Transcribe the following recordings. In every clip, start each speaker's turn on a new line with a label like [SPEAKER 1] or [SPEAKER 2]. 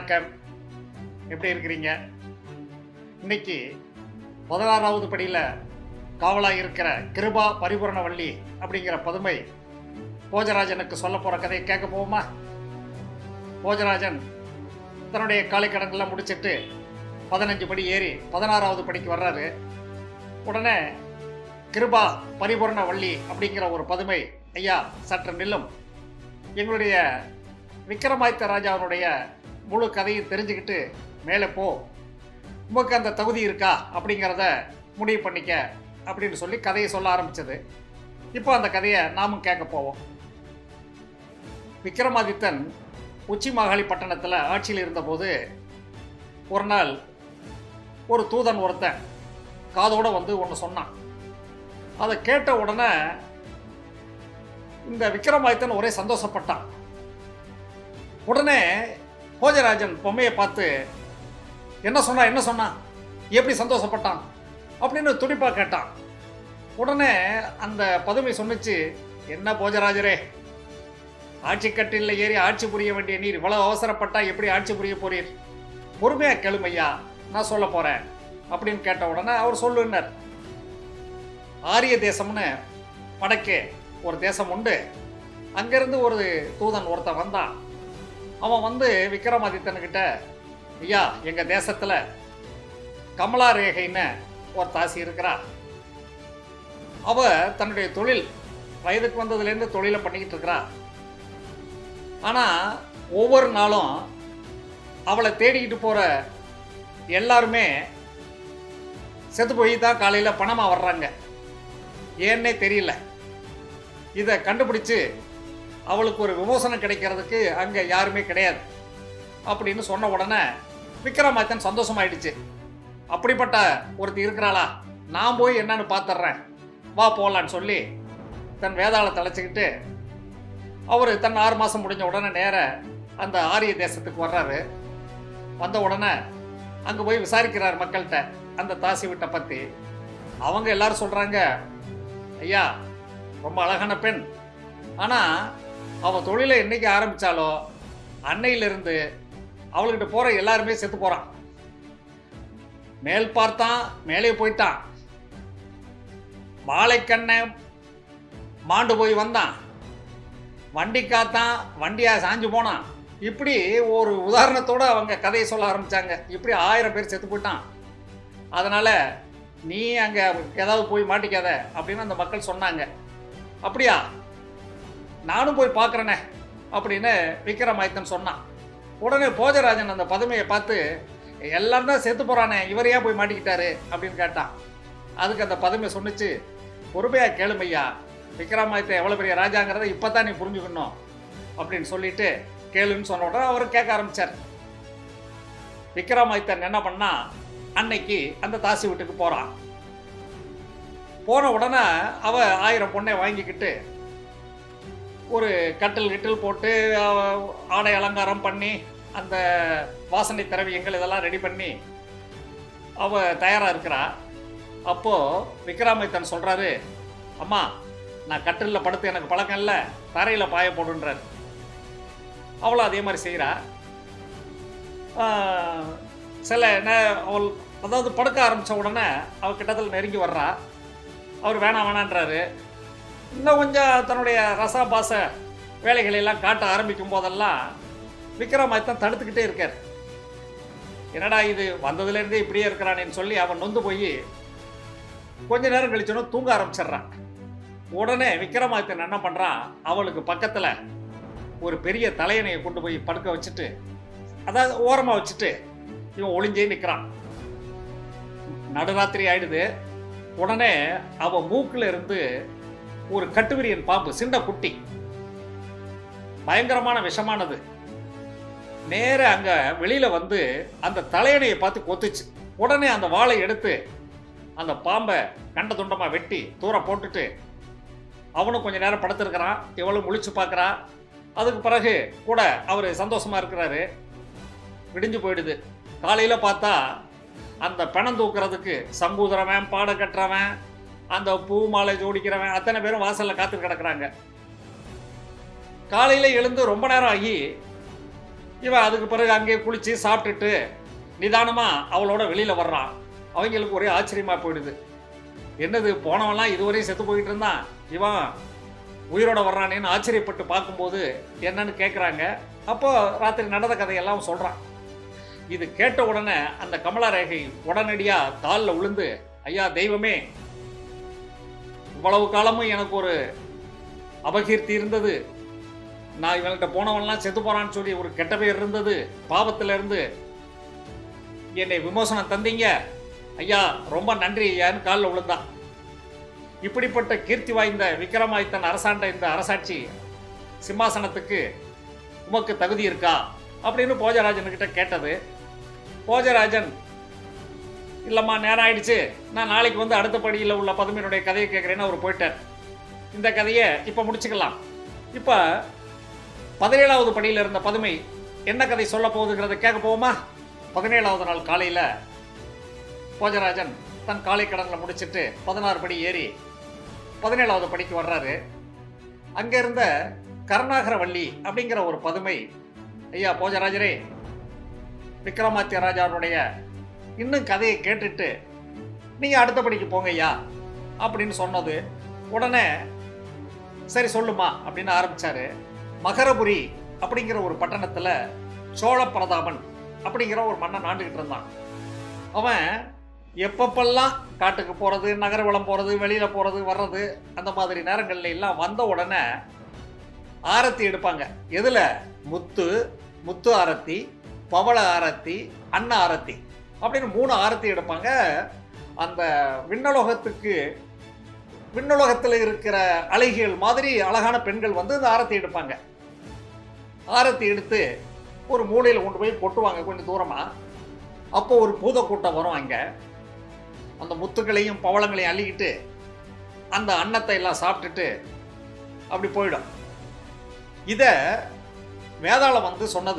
[SPEAKER 1] வணக்கம் எப்படி இருக்கிறீங்க இன்னைக்கு பதினாறாவது படியில் காவலாக இருக்கிற கிருபா பரிபூரணவள்ளி அப்படிங்கிற பதுமை போஜராஜனுக்கு சொல்ல போகிற கதையை கேட்க போவோமா போஜராஜன் தன்னுடைய காலைக்கடன்கள்லாம் முடிச்சிட்டு பதினஞ்சு படி ஏறி பதினாறாவது படிக்கு வர்றாரு உடனே கிருபா பரிபூரண வள்ளி அப்படிங்கிற ஒரு பதுமை ஐயா சற்று நில்லும் எங்களுடைய விக்ரமாதித்த ராஜாவினுடைய முழு கதையும் தெரிஞ்சுக்கிட்டு மேலே போ உமக்கு அந்த தகுதி இருக்கா அப்படிங்கிறத முடிவு பண்ணிக்க அப்படின்னு சொல்லி கதையை சொல்ல ஆரம்பிச்சது இப்போ அந்த கதையை நாமும் கேட்க போவோம் விக்ரமாதித்தன் உச்சி மாகாளி பட்டணத்தில் ஆட்சியில் இருந்தபோது ஒரு நாள் ஒரு தூதன் ஒருத்தன் காதோட வந்து ஒன்று சொன்னான் அதை கேட்ட உடனே இந்த விக்ரமாதித்தன் ஒரே சந்தோஷப்பட்டான் உடனே போஜராஜன் பொம்மையை பார்த்து என்ன சொன்னா என்ன சொன்னான் எப்படி சந்தோஷப்பட்டான் அப்படின்னு துடிப்பா கேட்டான் உடனே அந்த பதுமை சொன்னுச்சு என்ன போஜராஜரே ஆட்சி கட்டில ஏறி ஆட்சி புரிய வேண்டிய நீர் இவ்வளவு அவசரப்பட்டா எப்படி ஆட்சி புரிய போறீர் பொறுமையா கேளுமையா நான் சொல்ல போறேன் அப்படின்னு கேட்ட உடனே அவர் சொல்லுனர் ஆரிய தேசம்னு வடக்கே ஒரு தேசம் உண்டு அங்கிருந்து ஒரு தூதன் ஒருத்தன் வந்தான் அவன் வந்து விக்ரமாதித்தன்கிட்ட ஐயா எங்க தேசத்துல கமலா ரேகைன்னு ஒரு தாசி இருக்கிறா அவ தன்னுடைய தொழில் வயதுக்கு வந்ததுலேருந்து தொழிலை பண்ணிக்கிட்டு இருக்கிறா ஆனா ஒவ்வொரு நாளும் அவளை தேடிக்கிட்டு போற எல்லாருமே செத்து போய் தான் காலையில் பணமாக வர்றாங்க ஏன்னே தெரியல இதை கண்டுபிடிச்சு அவளுக்கு ஒரு விமோசனம் கிடைக்கிறதுக்கு அங்கே யாருமே கிடையாது அப்படின்னு சொன்ன உடனே விக்ரமாதித்தன் சந்தோஷமாயிடுச்சு அப்படிப்பட்ட ஒருத்தி இருக்கிறாளா நான் போய் என்னன்னு பார்த்துட்றேன் வா போகலான்னு சொல்லி தன் வேதாளத்தை அழைச்சிக்கிட்டு அவர் தன் ஆறு மாதம் முடிஞ்ச உடனே நேர அந்த ஆரிய தேசத்துக்கு வர்றாரு வந்த உடனே அங்கே போய் விசாரிக்கிறார் மக்கள்கிட்ட அந்த தாசி வீட்டை பற்றி அவங்க எல்லாரும் சொல்கிறாங்க ஐயா ரொம்ப அழகான பெண் ஆனால் அவள் தொழிலை என்னைக்கு ஆரம்பித்தாலோ அன்னையிலிருந்து அவள்கிட்ட போகிற எல்லாருமே செத்து போகிறான் மேல் பார்த்தான் மேலே போயிட்டான் வாழைக்கண்ணை மாண்டு போய் வந்தான் வண்டி காத்தான் வண்டியா சாஞ்சு போனான் இப்படி ஒரு உதாரணத்தோட அவங்க கதையை சொல்ல ஆரம்பிச்சாங்க இப்படி ஆயிரம் பேர் செத்து போயிட்டான் அதனால நீ அங்க ஏதாவது போய் மாட்டிக்காத அப்படின்னு அந்த மக்கள் சொன்னாங்க அப்படியா நானும் போய் பார்க்குறேனே அப்படின்னு விக்ரமாதித்தன் சொன்னான் உடனே போஜராஜன் அந்த பதுமையை பார்த்து எல்லாம் தான் செத்து போறானே இவர் ஏன் போய் மாட்டிக்கிட்டாரு அப்படின்னு கேட்டான் அதுக்கு அந்த பதுமை சொன்னுச்சு பொறுமையா கேளுமையா விக்ரமாதித்தன் எவ்வளோ பெரிய ராஜாங்கிறத இப்போ தான் நீ புரிஞ்சுக்கணும் அப்படின்னு சொல்லிட்டு கேளுன்னு சொன்ன உடனே அவர் கேட்க ஆரம்பிச்சார் விக்ரமாதித்தன் என்ன பண்ணா அன்னைக்கு அந்த தாசி வீட்டுக்கு போறான் போன உடனே அவ ஆயிரம் பொண்ணை வாங்கிக்கிட்டு ஒரு கட்டில் கிட்டில் போட்டு அவ ஆடை அலங்காரம் பண்ணி அந்த வாசனை திரவியங்கள் இதெல்லாம் ரெடி பண்ணி அவ தயாரா இருக்கிறா அப்போ விக்ரமாதித்தன் சொல்றாரு அம்மா நான் கட்டிலில் படுத்து எனக்கு பழக்கம் இல்லை தரையில் பாய போடுன்றார் அவளும் அதே மாதிரி செய்கிறா சில நே- அவள் அதாவது படுக்க ஆரம்பித்த உடனே அவள் கிட்டத்தில் நெருங்கி வர்றா அவர் வேணாம் வேணான்றாரு இன்னும் கொஞ்சம் தன்னுடைய ரசாபாச வேலைகளை எல்லாம் காட்ட ஆரம்பிக்கும் போதெல்லாம் விக்ரமாதித்தன் தடுத்துக்கிட்டே இருக்கார் என்னடா இது வந்ததுலேருந்தே இப்படியே இருக்கிறானேன்னு சொல்லி அவன் நொந்து போய் கொஞ்ச நேரம் கழிச்சோன்னு தூங்க ஆரம்பிச்சிடுறான் உடனே விக்ரமாதித்தன் என்ன பண்ணுறான் அவளுக்கு பக்கத்தில் ஒரு பெரிய தலையணையை கொண்டு போய் படுக்க வச்சுட்டு அதாவது ஓரமாக வச்சுட்டு இவன் ஒளிஞ்சே நிற்கிறான் நடுராத்திரி ஆயிடுது உடனே அவ மூக்குல இருந்து ஒரு கட்டுவிரியன் பாம்பு சின்ன குட்டி பயங்கரமான விஷமானது நேர அங்க வெளியில வந்து அந்த தலையணையை பார்த்து கொத்துச்சு உடனே அந்த வாளை எடுத்து அந்த பாம்பை கண்ட துண்டமா வெட்டி தூர போட்டுட்டு அவனும் கொஞ்ச நேரம் படுத்திருக்கிறான் இவளும் முழிச்சு பார்க்கறா அதுக்கு பிறகு கூட அவர் சந்தோஷமா இருக்கிறாரு விடிஞ்சு போயிடுது காலையில பார்த்தா அந்த பணம் தூக்குறதுக்கு சங்கூதுறவன் பாட கட்டுறவன் அந்த பூ மாலை ஜோடிக்கிறவன் அத்தனை பேரும் வாசல்ல காத்து கிடக்குறாங்க காலையில எழுந்து ரொம்ப நேரம் ஆகி இவன் அதுக்கு பிறகு அங்கேயே குளிச்சு சாப்பிட்டுட்டு நிதானமா அவளோட வெளியில வர்றான் அவங்களுக்கு ஒரே ஆச்சரியமா போயிடுது என்னது போனவன்லாம் இதுவரையும் செத்து போயிட்டு இருந்தான் இவன் உயிரோட வர்றானேன்னு ஆச்சரியப்பட்டு பார்க்கும்போது என்னன்னு கேட்குறாங்க அப்போ ராத்திரி நடந்த கதையெல்லாம் சொல்றான் இது கேட்ட உடனே அந்த கமலாரேகை உடனடியா காலில் விழுந்து ஐயா தெய்வமே இவ்வளவு காலமும் எனக்கு ஒரு அபகீர்த்தி இருந்தது நான் இவன்கிட்ட போனவன்லாம் செத்து போறான்னு சொல்லி ஒரு கெட்ட பேர் இருந்தது பாவத்துல இருந்து என்னை விமோசனம் தந்தீங்க ஐயா ரொம்ப நன்றி ஐயான்னு காலில் விழுந்தான் இப்படிப்பட்ட கீர்த்தி வாய்ந்த விக்ரமாதித்தன் அரசாண்ட இந்த அரசாட்சி சிம்மாசனத்துக்கு உமக்கு தகுதி இருக்கா அப்படின்னு போஜராஜன்கிட்ட கேட்டது போஜராஜன் இல்லைம்மா நேரம் ஆயிடுச்சு நான் நாளைக்கு வந்து அடுத்த படியில் உள்ள பதுமையினுடைய கதையை கேட்குறேன்னு அவர் போயிட்டார் இந்த கதையை இப்போ முடிச்சுக்கலாம் இப்போ பதினேழாவது படியில் இருந்த பதுமை என்ன கதை சொல்ல போகுதுங்கிறத கேட்க போவோமா பதினேழாவது நாள் காலையில் போஜராஜன் தன் காலை கடனில் முடிச்சிட்டு பதினாறு படி ஏறி பதினேழாவது படிக்கு வர்றாரு அங்கே இருந்த கருணாகரவள்ளி அப்படிங்கிற ஒரு பதுமை ஐயா போஜராஜரே விக்ரமாத்திய ராஜாவுடைய இன்னும் கதையை கேட்டுட்டு நீங்கள் அடுத்த படிக்கு போங்க ஐயா அப்படின்னு சொன்னது உடனே சரி சொல்லுமா அப்படின்னு ஆரம்பிச்சாரு மகரபுரி அப்படிங்கிற ஒரு பட்டணத்தில் சோழ பிரதாபன் அப்படிங்கிற ஒரு மன்னன் ஆண்டுகிட்டு இருந்தான் அவன் எப்பப்பெல்லாம் காட்டுக்கு போகிறது நகரவளம் போகிறது வெளியில் போகிறது வர்றது அந்த மாதிரி நேரங்கள்ல எல்லாம் வந்த உடனே ஆரத்தி எடுப்பாங்க எதில் முத்து முத்து ஆரத்தி பவள ஆரத்தி அன்ன ஆரத்தி அப்படின்னு மூணு ஆரத்தி எடுப்பாங்க அந்த விண்ணலோகத்துக்கு விண்ணுலகத்தில் இருக்கிற அழகிகள் மாதிரி அழகான பெண்கள் வந்து இந்த ஆரத்தி எடுப்பாங்க ஆரத்தி எடுத்து ஒரு மூலையில் கொண்டு போய் கொட்டுவாங்க கொஞ்சம் தூரமாக அப்போ ஒரு பூத கூட்டம் வரும் அங்கே அந்த முத்துக்களையும் பவளங்களையும் அள்ளிக்கிட்டு அந்த அன்னத்தை எல்லாம் சாப்பிட்டுட்டு அப்படி போயிடும் இதை வேதாளம் வந்து சொன்னது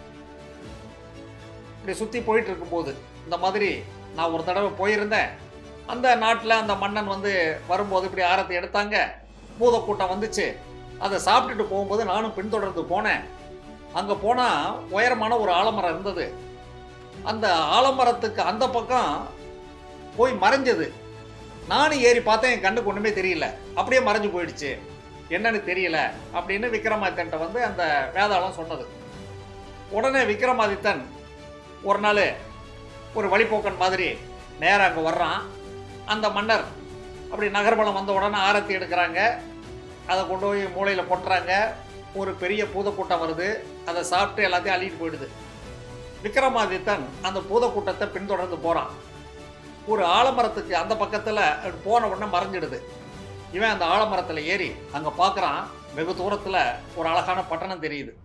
[SPEAKER 1] இப்படி சுற்றி போயிட்டு இருக்கும்போது இந்த மாதிரி நான் ஒரு தடவை போயிருந்தேன் அந்த நாட்டில் அந்த மன்னன் வந்து வரும்போது இப்படி ஆரத்தி எடுத்தாங்க பூத கூட்டம் வந்துச்சு அதை சாப்பிட்டுட்டு போகும்போது நானும் பின்தொடர்ந்து போனேன் அங்கே போனால் உயரமான ஒரு ஆலமரம் இருந்தது அந்த ஆலமரத்துக்கு அந்த பக்கம் போய் மறைஞ்சது நானும் ஏறி பார்த்தேன் என் கண்ணுக்கு ஒன்றுமே தெரியல அப்படியே மறைஞ்சு போயிடுச்சு என்னன்னு தெரியல அப்படின்னு விக்ரமாதித்தன்ட்ட வந்து அந்த வேதாளம் சொன்னது உடனே விக்ரமாதித்தன் ஒரு நாள் ஒரு வழிபோக்கன் மாதிரி நேராக அங்கே வர்றான் அந்த மன்னர் அப்படி நகர்வலம் வந்த உடனே ஆரத்தி எடுக்கிறாங்க அதை கொண்டு போய் மூளையில் கொட்டுறாங்க ஒரு பெரிய பூதக்கூட்டம் வருது அதை சாப்பிட்டு எல்லாத்தையும் அள்ளிட்டு போயிடுது விக்ரமாதித்தன் அந்த பூதக்கூட்டத்தை பின்தொடர்ந்து போகிறான் ஒரு ஆலமரத்துக்கு அந்த பக்கத்தில் போன உடனே மறைஞ்சிடுது இவன் அந்த ஆலமரத்தில் ஏறி அங்கே பார்க்குறான் வெகு தூரத்தில் ஒரு அழகான பட்டணம் தெரியுது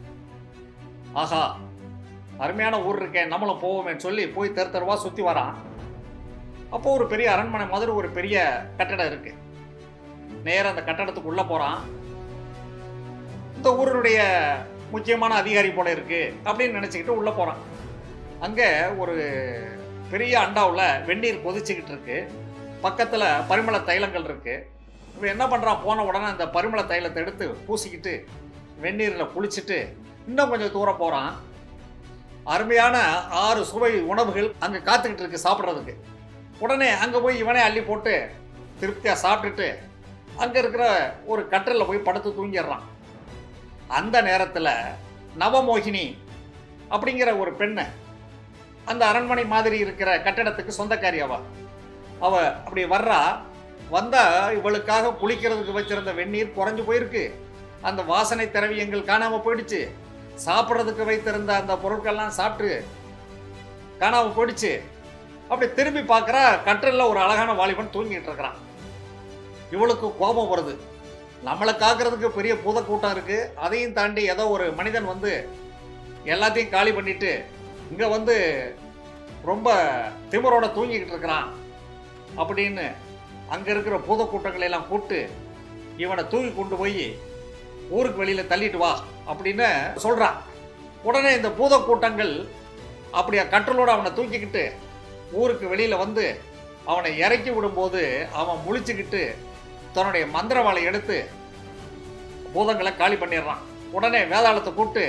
[SPEAKER 1] ஆஹா அருமையான ஊர் இருக்கேன் நம்மளும் போவோமேன்னு சொல்லி போய் தெரு தெருவா சுற்றி வரான் அப்போ ஒரு பெரிய அரண்மனை மாதிரி ஒரு பெரிய கட்டடம் இருக்கு நேரா அந்த கட்டடத்துக்கு உள்ள போறான் இந்த ஊருடைய முக்கியமான அதிகாரி போல இருக்கு அப்படின்னு நினைச்சுக்கிட்டு உள்ள போறான் அங்க ஒரு பெரிய அண்டாவில் வெந்நீர் கொதிச்சுக்கிட்டு இருக்கு பக்கத்துல பரிமள தைலங்கள் இருக்கு இவன் என்ன பண்றான் போன உடனே அந்த பரிமள தைலத்தை எடுத்து பூசிக்கிட்டு வெந்நீரில் குளிச்சுட்டு இன்னும் கொஞ்சம் தூரம் போறான் அருமையான ஆறு சுவை உணவுகள் அங்கே காத்துக்கிட்டு இருக்கு சாப்பிட்றதுக்கு உடனே அங்கே போய் இவனே அள்ளி போட்டு திருப்தியாக சாப்பிட்டுட்டு அங்கே இருக்கிற ஒரு கட்டலில் போய் படுத்து தூங்கிடுறான் அந்த நேரத்தில் நவமோகினி அப்படிங்கிற ஒரு பெண்ணை அந்த அரண்மனை மாதிரி இருக்கிற கட்டடத்துக்கு சொந்தக்காரி அவ அவ அப்படி வர்றா வந்தா இவளுக்காக குளிக்கிறதுக்கு வச்சிருந்த வெந்நீர் குறைஞ்சு போயிருக்கு அந்த வாசனை திரவியங்கள் காணாம போயிடுச்சு சாப்பிட்றதுக்கு வைத்திருந்த அந்த பொருட்கள்லாம் சாப்பிட்டு காணாம போயிடுச்சு அப்படி திரும்பி பார்க்குறா கட்டில்ல ஒரு அழகான வாலிபன் தூங்கிட்டு இருக்கிறான் இவளுக்கு கோபம் வருது நம்மளை காக்கிறதுக்கு பெரிய பூத கூட்டம் இருக்கு அதையும் தாண்டி ஏதோ ஒரு மனிதன் வந்து எல்லாத்தையும் காலி பண்ணிட்டு இங்க வந்து ரொம்ப திமிரோட தூங்கிக்கிட்டு இருக்கிறான் அப்படின்னு அங்க இருக்கிற பூத கூட்டங்களை எல்லாம் கூப்பிட்டு இவனை தூக்கி கொண்டு போய் ஊருக்கு வெளியில தள்ளிட்டு வா அப்படின்னு சொல்றான் உடனே இந்த பூத கூட்டங்கள் அப்படியே கற்றலோட அவனை தூக்கிக்கிட்டு ஊருக்கு வெளியில வந்து அவனை இறக்கி விடும்போது அவன் முழிச்சுக்கிட்டு தன்னுடைய மந்திரவாளை எடுத்து பூதங்களை காலி பண்ணிடுறான் உடனே வேதாளத்தை கூப்பிட்டு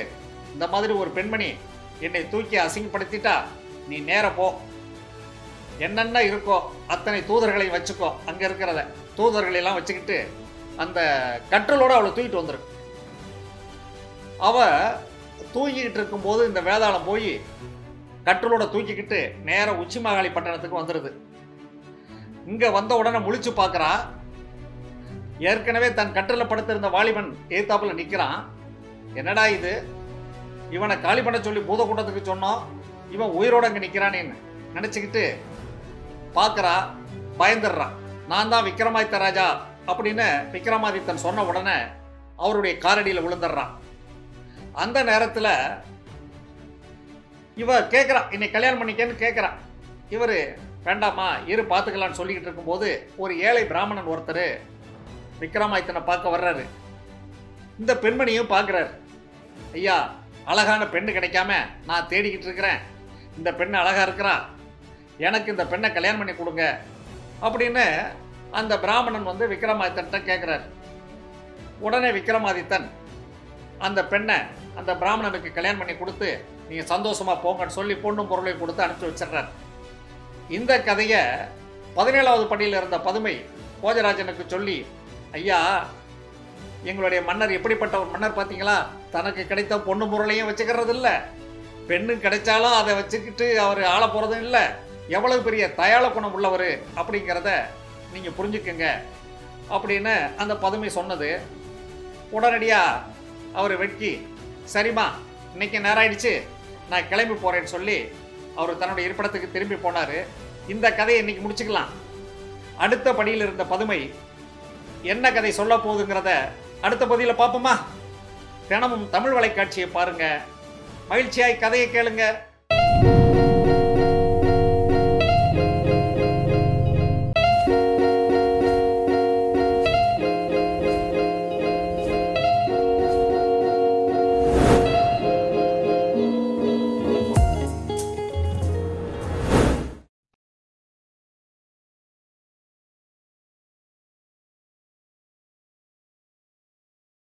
[SPEAKER 1] இந்த மாதிரி ஒரு பெண்மணி என்னை தூக்கி அசிங்கப்படுத்திட்டா நீ நேர போ என்னென்ன இருக்கோ அத்தனை தூதர்களையும் வச்சுக்கோ அங்கே இருக்கிறத தூதர்களை எல்லாம் வச்சுக்கிட்டு அந்த கற்றலோட அவளை தூக்கிட்டு வந்துரு அவ தூங்கிக்கிட்டு இருக்கும்போது இந்த வேதாளம் போய் கற்றலோட தூக்கிக்கிட்டு நேரா உச்சி மகாளி பட்டணத்துக்கு வந்துடுது இங்க வந்த உடனே முழிச்சு பார்க்கறா ஏற்கனவே தன் கட்டில படுத்திருந்த வாலிபன் ஏத்தாப்புல நிக்கிறான் என்னடா இது இவனை காலி பண்ண சொல்லி பூத கூட்டத்துக்கு சொன்னோம் இவன் உயிரோட அங்க நிக்கிறானேன்னு நினைச்சுக்கிட்டு பார்க்கறா பயந்துடுறான் நான் தான் விக்ரமாதித்த ராஜா அப்படின்னு விக்ரமாதித்தன் சொன்ன உடனே அவருடைய காரடியில் விழுந்துடுறான் அந்த நேரத்தில் இவ கேட்குறா என்னை கல்யாணம் பண்ணிக்கன்னு கேட்குறா இவர் வேண்டாமா இரு பார்த்துக்கலான்னு சொல்லிக்கிட்டு இருக்கும்போது ஒரு ஏழை பிராமணன் ஒருத்தர் விக்ரமாதித்தனை பார்க்க வர்றாரு இந்த பெண்மணியும் பார்க்குறாரு ஐயா அழகான பெண்ணு கிடைக்காம நான் தேடிக்கிட்டு இருக்கிறேன் இந்த பெண்ணு அழகா இருக்கிறா எனக்கு இந்த பெண்ணை கல்யாணம் பண்ணி கொடுங்க அப்படின்னு அந்த பிராமணன் வந்து விக்ரமாதித்தன்ட்ட கேட்குறாரு உடனே விக்ரமாதித்தன் அந்த பெண்ணை அந்த பிராமணனுக்கு கல்யாணம் பண்ணி கொடுத்து நீங்கள் சந்தோஷமா போங்கன்னு சொல்லி பொண்ணும் பொருளையும் கொடுத்து அனுப்பிச்சு வச்சிடுறாரு இந்த கதையை பதினேழாவது படியில் இருந்த பதுமை போஜராஜனுக்கு சொல்லி ஐயா எங்களுடைய மன்னர் எப்படிப்பட்ட ஒரு மன்னர் பார்த்தீங்களா தனக்கு கிடைத்த பொண்ணு பொருளையும் வச்சுக்கிறது இல்லை பெண்ணு கிடைச்சாலும் அதை வச்சுக்கிட்டு அவர் ஆள போகிறதும் இல்லை எவ்வளவு பெரிய தயாள குணம் உள்ளவர் அப்படிங்கிறத நீங்கள் புரிஞ்சுக்குங்க அப்படின்னு அந்த பதுமை சொன்னது உடனடியாக அவர் வெட்கி சரிம்மா இன்னைக்கு நேரம் ஆயிடுச்சு நான் கிளம்பி போகிறேன்னு சொல்லி அவர் தன்னுடைய இருப்பிடத்துக்கு திரும்பி போனார் இந்த கதையை இன்னைக்கு முடிச்சுக்கலாம் அடுத்த படியில் இருந்த பதுமை என்ன கதை சொல்ல போகுதுங்கிறத அடுத்த பதிவில் பார்ப்போமா தினமும் தமிழ் வலைக்காட்சியை பாருங்க மகிழ்ச்சியாய் கதையை கேளுங்க